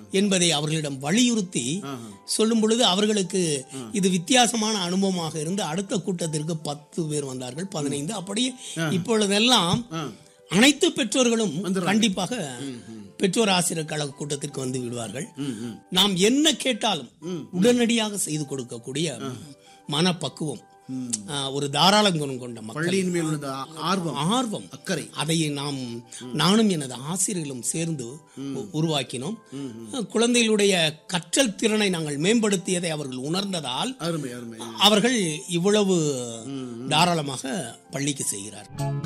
என்பதை அவர்களிடம் வலியுறுத்தி சொல்லும் பொழுது அவர்களுக்கு இது வித்தியாசமான அனுபவமாக இருந்து அடுத்த கூட்டத்திற்கு பத்து பேர் வந்தார்கள் பதினைந்து அப்படியே இப்பொழுதெல்லாம் அனைத்து பெற்றோர்களும் கண்டிப்பாக பெற்றோர் ஆசிரியர் கழக கூட்டத்திற்கு வந்து விடுவார்கள் நாம் என்ன கேட்டாலும் உடனடியாக செய்து கொடுக்கக்கூடிய மனப்பக்குவம் ஆஹ், ஒரு தாராளம் குணம் கொண்ட மக்கள் பள்ளியின் மேல் உள்ள ஆர்வம் ஆர்வம் அக்கறை அதை நாம் நானும் எனது ஆசிரியர்களும் சேர்ந்து உ- உருவாக்கினோம் குழந்தைகளுடைய கற்றல் திறனை நாங்கள் மேம்படுத்தியதை அவர்கள் உணர்ந்ததால் அருமை அருமை அவர்கள் இவ்வளவு தாராளமாக பள்ளிக்கு செய்கிறார்